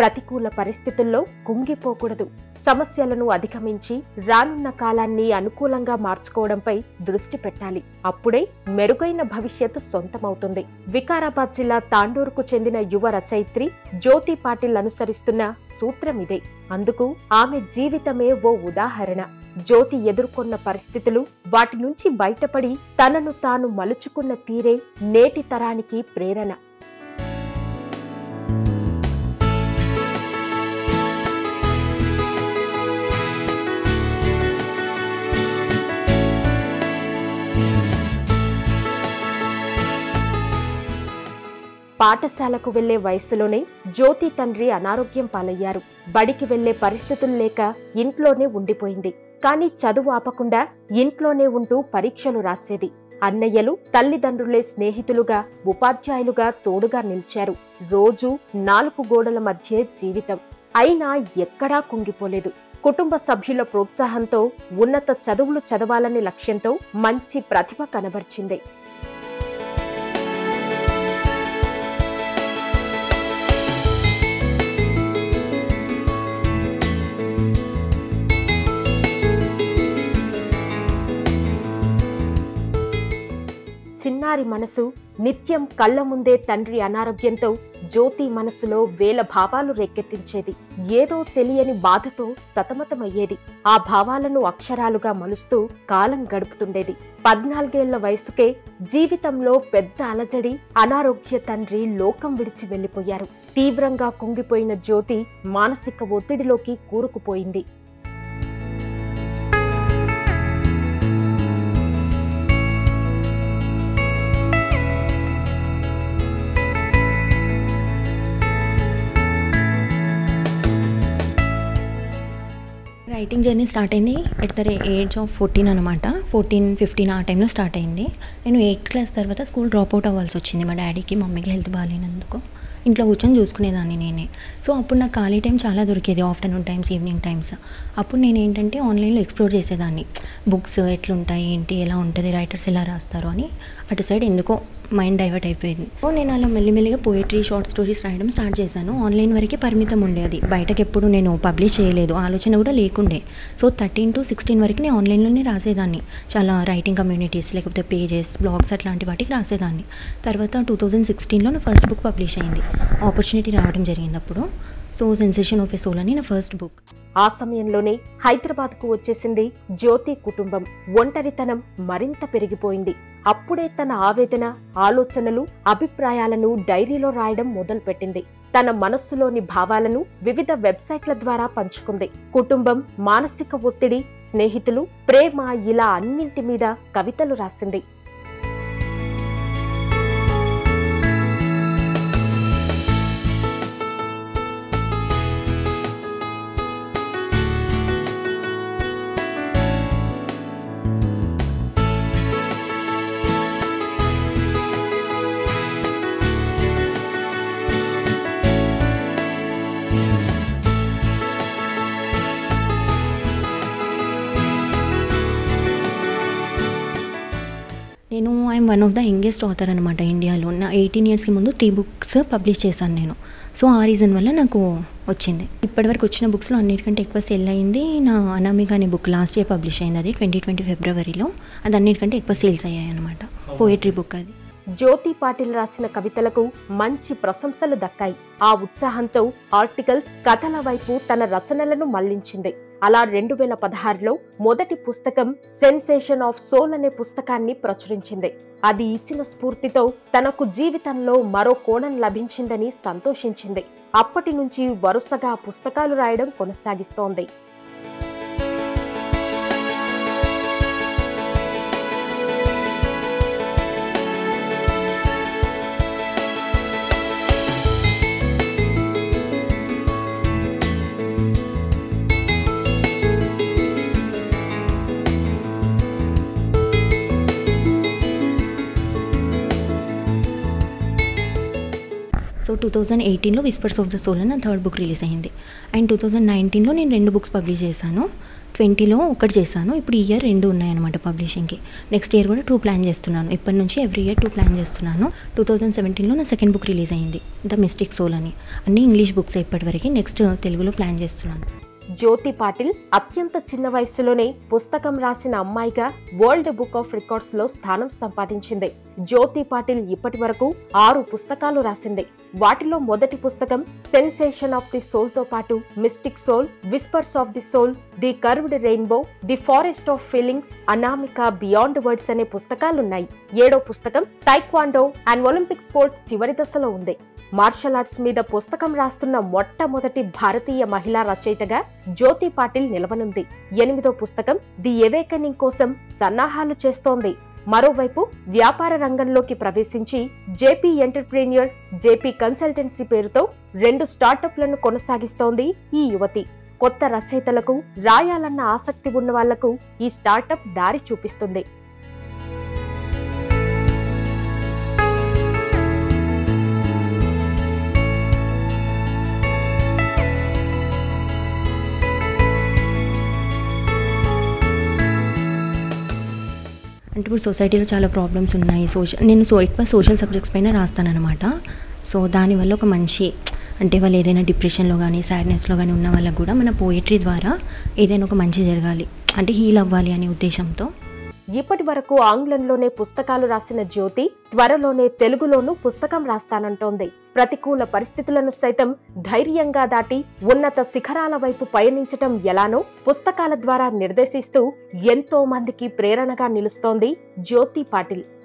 ప్రతికూల పరిస్థితుల్లో కుంగిపోకూడదు సమస్యలను అధిగమించి రానున్న కాలాన్ని అనుకూలంగా మార్చుకోవడంపై దృష్టి పెట్టాలి అప్పుడే మెరుగైన భవిష్యత్తు సొంతమవుతుంది వికారాబాద్ జిల్లా తాండూరుకు చెందిన యువ రచయిత్రి జ్యోతి పాటిల్ అనుసరిస్తున్న సూత్రం ఇదే అందుకు ఆమె జీవితమే ఓ ఉదాహరణ జ్యోతి ఎదుర్కొన్న పరిస్థితులు వాటి నుంచి బయటపడి తనను తాను మలుచుకున్న తీరే నేటి తరానికి ప్రేరణ పాఠశాలకు వెళ్లే వయసులోనే జ్యోతి తండ్రి అనారోగ్యం పాలయ్యారు బడికి వెళ్లే పరిస్థితులు లేక ఇంట్లోనే ఉండిపోయింది కానీ చదువు ఆపకుండా ఇంట్లోనే ఉంటూ పరీక్షలు రాసేది అన్నయ్యలు తల్లిదండ్రులే స్నేహితులుగా ఉపాధ్యాయులుగా తోడుగా నిలిచారు రోజు నాలుగు గోడల మధ్య జీవితం అయినా ఎక్కడా కుంగిపోలేదు కుటుంబ సభ్యుల ప్రోత్సాహంతో ఉన్నత చదువులు చదవాలనే లక్ష్యంతో మంచి ప్రతిభ కనబర్చింది చిన్నారి మనసు నిత్యం కళ్ళ ముందే తండ్రి అనారోగ్యంతో జ్యోతి మనసులో వేల భావాలు రేకెత్తించేది ఏదో తెలియని బాధతో సతమతమయ్యేది ఆ భావాలను అక్షరాలుగా మలుస్తూ కాలం గడుపుతుండేది పద్నాలుగేళ్ల వయసుకే జీవితంలో పెద్ద అలజడి అనారోగ్య తండ్రి లోకం విడిచి వెళ్లిపోయారు తీవ్రంగా కుంగిపోయిన జ్యోతి మానసిక ఒత్తిడిలోకి కూరుకుపోయింది రైటింగ్ జర్నీ స్టార్ట్ అయింది at the age of fourteen అనమాట ఫోర్టీన్ ఫిఫ్టీన్ ఆ టైంలో స్టార్ట్ అయింది నేను ఎయిత్ క్లాస్ తర్వాత స్కూల్ డ్రాప్ అవుట్ అవ్వాల్సి వచ్చింది మా డాడీకి మమ్మీకి హెల్త్ బాగాలేనందుకు ఇంట్లో కూర్చొని చూసుకునేదాన్ని నేనే సో అప్పుడు నాకు ఖాళీ టైం చాలా దొరికేది ఆఫ్టర్నూన్ టైమ్స్ ఈవినింగ్ టైమ్స్ అప్పుడు నేను ఏంటంటే ఆన్లైన్లో ఎక్స్ప్లోర్ చేసేదాన్ని బుక్స్ ఎట్లుంటాయి ఏంటి ఎలా ఉంటుంది రైటర్స్ ఎలా రాస్తారు అని అటు సైడ్ ఎందుకో మైండ్ డైవర్ట్ అయిపోయింది సో నేను అలా మెల్లిమెల్లిగా పోయిటరీ షార్ట్ స్టోరీస్ రాయడం స్టార్ట్ చేశాను ఆన్లైన్ వరకే పరిమితం ఉండేది బయటకు ఎప్పుడు నేను పబ్లిష్ చేయలేదు ఆలోచన కూడా లేకుండే సో థర్టీన్ టు సిక్స్టీన్ వరకు నేను ఆన్లైన్లోనే రాసేదాన్ని చాలా రైటింగ్ కమ్యూనిటీస్ లేకపోతే పేజెస్ బ్లాగ్స్ అట్లాంటి వాటికి రాసేదాన్ని తర్వాత టూ థౌజండ్ సిక్స్టీన్లో నా ఫస్ట్ బుక్ పబ్లిష్ అయింది ఆపర్చునిటీ రావడం జరిగింది అప్పుడు so sensation of a soul అని నా ఫస్ట్ బుక్ ఆ సమయంలోనే హైదరాబాద్ కు వచ్చేసింది జ్యోతి కుటుంబం ఒంటరితనం మరింత పెరిగిపోయింది అప్పుడే తన ఆవేదన ఆలోచనలు అభిప్రాయాలను డైరీలో రాయడం మొదలుపెట్టింది తన మనస్సులోని భావాలను వివిధ వెబ్సైట్ల ద్వారా పంచుకుంది కుటుంబం మానసిక ఒత్తిడి స్నేహితులు ప్రేమ ఇలా అన్నింటి మీద కవితలు రాసింది నేను I'm one of the youngest author అనమాట ఇండియాలో నా ఎయిటీన్ ఇయర్స్కి ముందు త్రీ బుక్స్ పబ్లిష్ చేశాను నేను సో ఆ రీజన్ వల్ల నాకు వచ్చింది ఇప్పటివరకు వచ్చిన బుక్స్లో అన్నిటికంటే ఎక్కువ సెల్ అయింది నా అనామిక అనే బుక్ లాస్ట్ ఇయర్ పబ్లిష్ అయింది అది ట్వంటీ ట్వంటీ ఫిబ్రవరిలో అది అన్నిటికంటే ఎక్కువ సేల్స్ అయ్యాయి అనమాట పోయిటరీ బుక్ అది జ్యోతి పాటిల్ రాసిన కవితలకు మంచి ప్రశంసలు దక్కాయి ఆ ఉత్సాహంతో ఆర్టికల్స్ కథల వైపు తన రచనలను మళ్లించింది అలా రెండు వేల పదహారులో మొదటి పుస్తకం సెన్సేషన్ ఆఫ్ సోల్ అనే పుస్తకాన్ని ప్రచురించింది అది ఇచ్చిన స్ఫూర్తితో తనకు జీవితంలో మరో కోణం లభించిందని సంతోషించింది అప్పటి నుంచి వరుసగా పుస్తకాలు రాయడం కొనసాగిస్తోంది సో టూ థౌజండ్ ఎయిటీన్లో విస్పర్స్ ఆఫ్ ద సోల్ అని నా థర్డ్ బుక్ రిలీజ్ అయింది అండ్ టూ థౌజండ్ నైన్టీన్లో నేను రెండు బుక్స్ పబ్లిష్ చేశాను ట్వంటీలో ఒకటి చేశాను ఇప్పుడు ఈ ఇయర్ రెండు ఉన్నాయన్నమాట పబ్లిషింగ్కి నెక్స్ట్ ఇయర్ కూడా టూ ప్లాన్ చేస్తున్నాను ఇప్పటి నుంచి ఎవ్రీ ఇయర్ టూ ప్లాన్ చేస్తున్నాను టూ థౌజండ్ సెవెంటీన్లో నా సెకండ్ బుక్ రిలీజ్ అయింది ద మిస్టిక్ సోల్ అని అన్ని ఇంగ్లీష్ బుక్స్ ఇప్పటివరకు నెక్స్ట్ తెలుగులో ప్లాన్ చేస్తున్నాను జ్యోతి పాటిల్ అత్యంత చిన్న వయసులోనే పుస్తకం రాసిన అమ్మాయిగా వరల్డ్ బుక్ ఆఫ్ రికార్డ్స్ లో స్థానం సంపాదించింది జ్యోతి పాటిల్ ఇప్పటి వరకు ఆరు పుస్తకాలు రాసింది వాటిలో మొదటి పుస్తకం సెన్సేషన్ ఆఫ్ ది సోల్ తో పాటు mystic soul whispers of the soul the curved rainbow the forest of feelings Anamika beyond words అనే పుస్తకాలున్నాయి ఏడో పుస్తకం టైక్వాండో అండ్ ఒలింపిక్ స్పోర్ట్స్ చివరి దశలో ఉంది మార్షల్ ఆర్ట్స్ మీద పుస్తకం రాస్తున్న మొట్టమొదటి భారతీయ మహిళా రచయితగా జ్యోతి పాటిల్ నిలవనుంది ఎనిమిదో పుస్తకం ది ఎవేకనింగ్ కోసం సన్నాహాలు చేస్తోంది మరోవైపు వ్యాపార రంగంలోకి ప్రవేశించి జేపీ ఎంటర్ప్రీనియర్ జేపీ కన్సల్టెన్సీ పేరుతో రెండు స్టార్టప్లను కొనసాగిస్తోంది ఈ యువతి కొత్త రచయితలకు రాయాలన్న ఆసక్తి ఉన్న వాళ్లకు ఈ స్టార్టప్ దారి చూపిస్తుంది అంటే ఇప్పుడు సొసైటీలో చాలా ప్రాబ్లమ్స్ ఉన్నాయి సోషల్ నేను సో ఎక్కువ సోషల్ సబ్జెక్ట్స్ పైన రాస్తానన్నమాట సో దానివల్ల ఒక మంచి అంటే వాళ్ళు ఏదైనా డిప్రెషన్లో కానీ సాడ్నెస్లో కానీ ఉన్న వాళ్ళకు కూడా మన పోయిటరీ ద్వారా ఏదైనా ఒక మంచి జరగాలి అంటే హీల్ అవ్వాలి అనే ఉద్దేశంతో ఇప్పటి వరకు ఆంగ్లంలోనే పుస్తకాలు రాసిన జ్యోతి త్వరలోనే తెలుగులోనూ పుస్తకం రాస్తానంటోంది ప్రతికూల పరిస్థితులను సైతం ధైర్యంగా దాటి ఉన్నత శిఖరాల వైపు పయనించటం ఎలానో పుస్తకాల ద్వారా నిర్దేశిస్తూ ఎంతో మందికి ప్రేరణగా నిలుస్తోంది జ్యోతి పాటిల్